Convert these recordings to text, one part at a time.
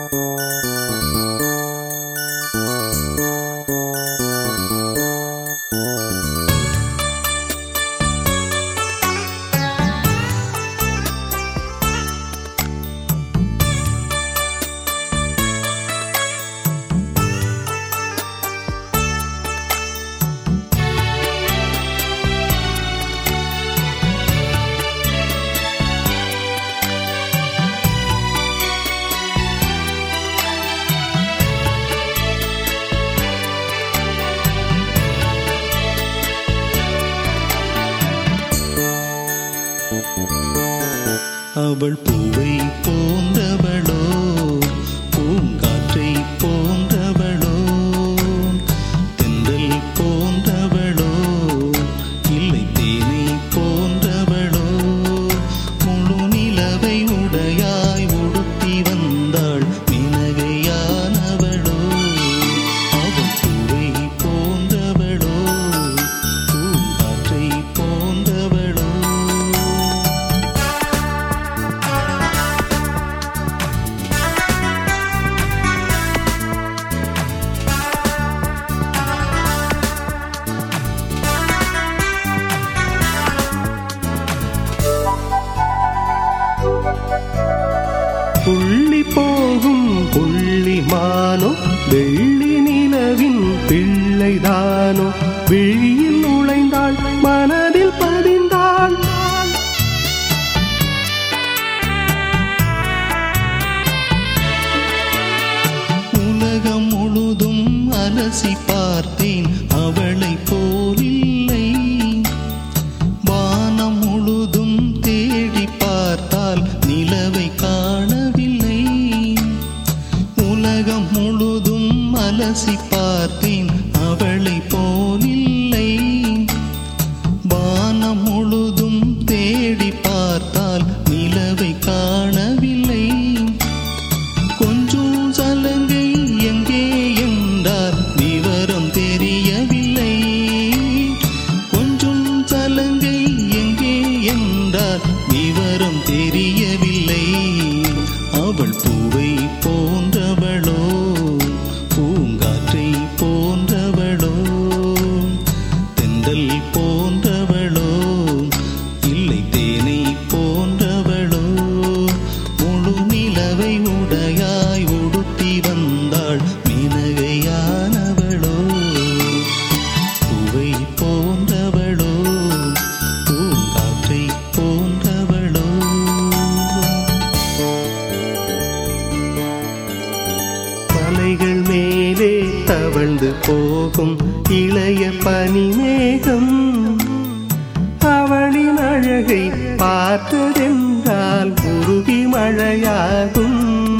அவள் பூவை போன்றவளோ பூங்காற்றை போன்றவளோ தென்றல் போன்றவளோ இல்லை தேனை போன்றவளோ முழு நிலவை உடையாய் உடுத்தி வந்தாள் மினகையானவளோ அவள் பூவை போன்றவளோ பூங்காற்றை போன்றவளோ புள்ளி போகும் புள்ளி மானோ வெள்ளி நிலவின் பிள்ளைதானோ விழியில் நுழைந்தாள் மனதில் பதிந்தாள் உலகம் முழுதும் அலசி பார்த்தேன் அவளை போலில்லை வானம் முழுதும் தேடி பார்த்தால் நிலவை காணவில்லை உலகம் முழுதும் அலசி பார்த்தேன் அவளை போலில்லை வானம் முழுதும் தேடி பார்த்தால் நிலவை காணவில்லை கொஞ்சம் சலங்கை எங்கே என்றார் விவரம் தெரியவில்லை கொஞ்சம் சலங்கை எங்கே என்றார் விவரம் தெரியவில்லை அவள் பூவை போன்றவளோ பூங்காற்றை போன்றவளோ தென்றல் போன்றவளோ இல்லை தேனை போன்றவளோ முழு நிலவை உடையாய் உடுத்தி வந்தாள் மினகையானவளோ பூவை போன்றவளோ பூங்காற்றை போன்றவளோ மலைகள் மேலே தவழ்ந்து போகும் இளைய பனிமேகம் அவளின் அழகை பார்த்ததென்றால் உருகி மழையாகும்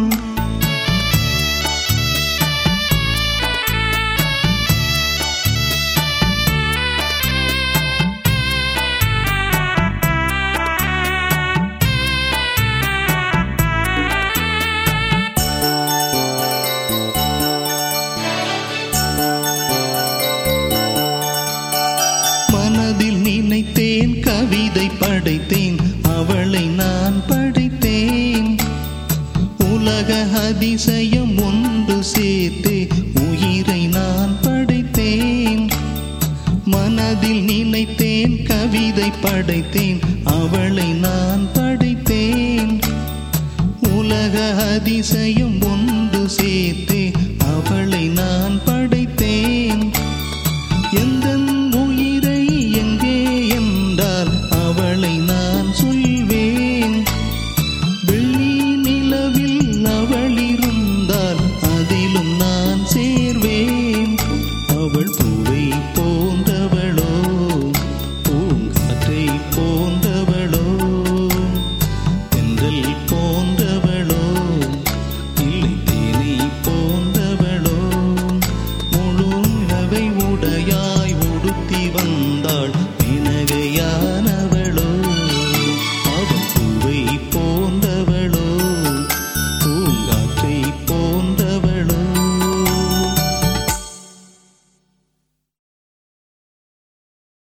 மனதில் நினைத்தேன் கவிதை படைத்தேன் அவளை நான் படைத்தேன் உலக அதிசயம் ஒன்று சேர்த்து உயிரை நான் படைத்தேன் மனதில் நினைத்தேன் கவிதை படைத்தேன் அவளை நான் படைத்தேன் உலக அதிசயம் ஒன்று சேர்த்து அவளை நான் படைத்தேன்